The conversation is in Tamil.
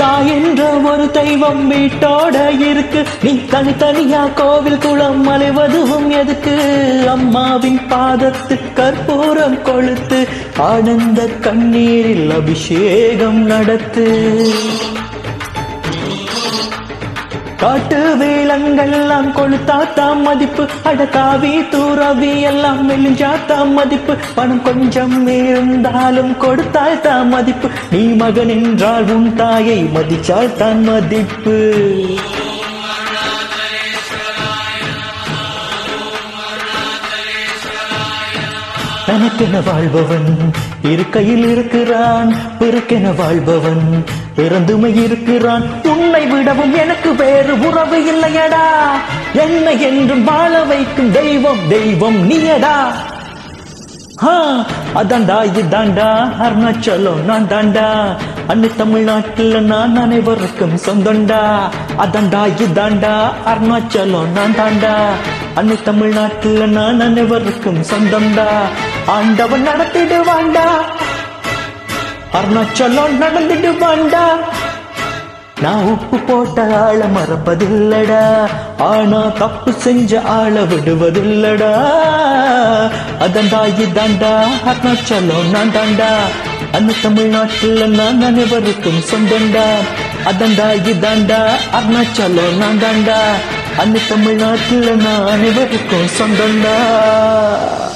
தாய் என்ற ஒரு தெய்வம் வீட்டோட இருக்கு நீ தனித்தனியா கோவில் குளம் அலைவதுவும் எதுக்கு அம்மாவின் பாதத்து கற்பூரம் கொளுத்து ஆனந்த கண்ணீரில் அபிஷேகம் நடத்து காட்டு வேளங்கள்லாம் கொளுத்தாத்தாம் மதிப்பு அட காவி தூரவி எல்லாம் மெலிஞ்சாத்தாம் மதிப்பு பணம் கொஞ்சம் இருந்தாலும் கொடுத்தால் தான் மதிப்பு நீ மகன் என்றால் உன் தாயை மதிச்சால் தான் மதிப்பு தனக்கென வாழ்பவன் இருக்கையில் இருக்கிறான் பிறக்கென வாழ்பவன் பிறந்துமை இருக்கிறான் உன்னை விடவும் எனக்கு வேறு உறவு இல்லையடா என்னை என்றும் வாழ வைக்கும் தெய்வம் தெய்வம் நீயடா ஹா, அதாண்டா இதாண்டா அருணாச்சலம் நான் தாண்டா அன்னை தமிழ்நாட்டில் நான் அனைவருக்கும் சொந்தண்டா அதாண்டா இதாண்டா அருணாச்சலம் நான் தாண்டா அன்னை தமிழ்நாட்டில் நான் அனைவருக்கும் சொந்தம்டா ஆண்டவன் நடத்திடுவாண்டா அருணாச்சலம் நடந்திடுவாண்டா நான் உப்பு போட்ட ஆள மறப்பதில்லடா ஆனா தப்பு செஞ்ச ஆள விடுவதில்லடா அதண்டா இதாண்டா அருணாச்சலம் நான் தாண்டா அந்த தமிழ்நாட்டில் நான் அனைவருக்கும் சொந்தண்டா அதண்டா இதாண்டா அருணாச்சலம் நான் தாண்டா அந்த தமிழ்நாட்டில் நான் அனைவருக்கும் சொந்தண்டா